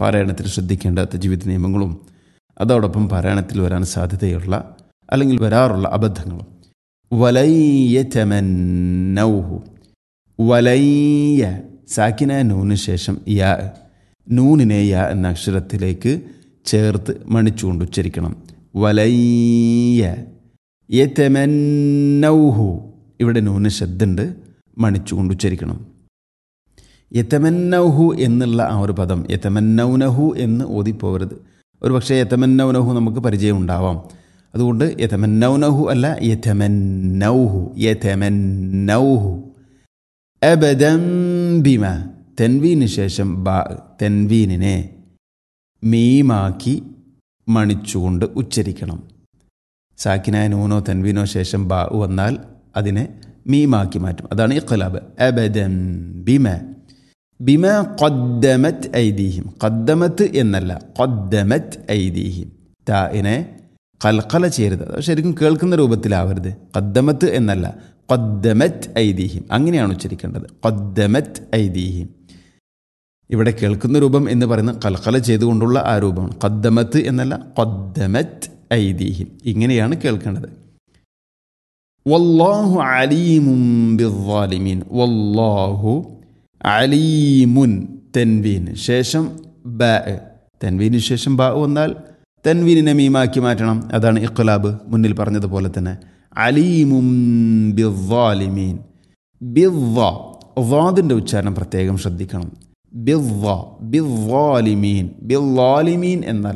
പാരായണത്തിൽ ശ്രദ്ധിക്കേണ്ട തജ്വീദ് നിയമങ്ങളും അതോടൊപ്പം പാരായണത്തിൽ വരാൻ സാധ്യതയുള്ള അല്ലെങ്കിൽ വരാറുള്ള അബദ്ധങ്ങളും വലയ്യറ്റമന്നൗഹു വലയ്യ സാക്കിന നൂന് ശേഷം യാ നൂനിനെ യാ എന്ന അക്ഷരത്തിലേക്ക് ചേർത്ത് മണിച്ചുകൊണ്ട് ഉച്ചരിക്കണം വലയ്യ യതമന്നൗഹു ഇവിടെ നൂന് ശബ്ദുണ്ട് മണിച്ചുകൊണ്ട് ഉച്ചരിക്കണം യതമന്നൗഹു എന്നുള്ള ആ ഒരു പദം യതമന്നൗനഹു എന്ന് ഓതിപ്പോകരുത് ഒരു പക്ഷേ യതമന്നൗനഹു നമുക്ക് പരിചയം ഉണ്ടാവാം അതുകൊണ്ട് യതമന്നൗനഹു അല്ല യതമന്നൗഹു യതമന്നൗഹു അബദം ബിമ തെൻവീന് ശേഷം ബ തെൻവീനിനെ മീമാക്കി മണിച്ചുകൊണ്ട് ഉച്ചരിക്കണം സാക്കിനായ നൂനോ തൻവീനോ ശേഷം ബാ വന്നാൽ അതിനെ മീമാക്കി മാറ്റും അതാണ് ഇഖ്ലാബ് അബദം ബിമ ബിമ ഖദ്ദമത് ഐദീഹിം ഖദ്ദമത്ത് എന്നല്ല ഖദ്ദമത് ഐദീഹിം താഇനെ കൽക്കല ചെയ്യരുത് അത് ശരിക്കും കേൾക്കുന്ന രൂപത്തിലാവരുത് ഖദ്ദമത്ത് എന്നല്ല ഖദ്ദമത് ഐദീഹിം അങ്ങനെയാണ് ഉച്ചരിക്കേണ്ടത് ഖദ്ദമത് ഐദീഹിം ഇവിടെ കേൾക്കുന്ന രൂപം എന്ന് പറയുന്ന കൽക്കല ചെയ്തുകൊണ്ടുള്ള ആ രൂപമാണ് ഖദ്ദമത്ത് എന്നല്ല ഖദ്ദമത് ഐദീഹിം ഇങ്ങനെയാണ് കേൾക്കേണ്ടത് വല്ലാഹു അലീമും ബിദ്ദാലിമീൻ വല്ലാഹു അലീമുൻ തെൻവീൻ ശേഷം ബ തെൻവീന് ശേഷം ബ വന്നാൽ തെൻവീനിനെ മീമാക്കി മാറ്റണം അതാണ് ഇഖ്ലാബ് മുന്നിൽ പറഞ്ഞതുപോലെ തന്നെ അലീമും ബിദ്ദാലിമീൻ ബിദ്ദ വാദിൻ്റെ ഉച്ചാരണം പ്രത്യേകം ശ്രദ്ധിക്കണം ബിദ്ദ ബിദ്ദാലിമീൻ ബിദ്ദാലിമീൻ എന്നല്ല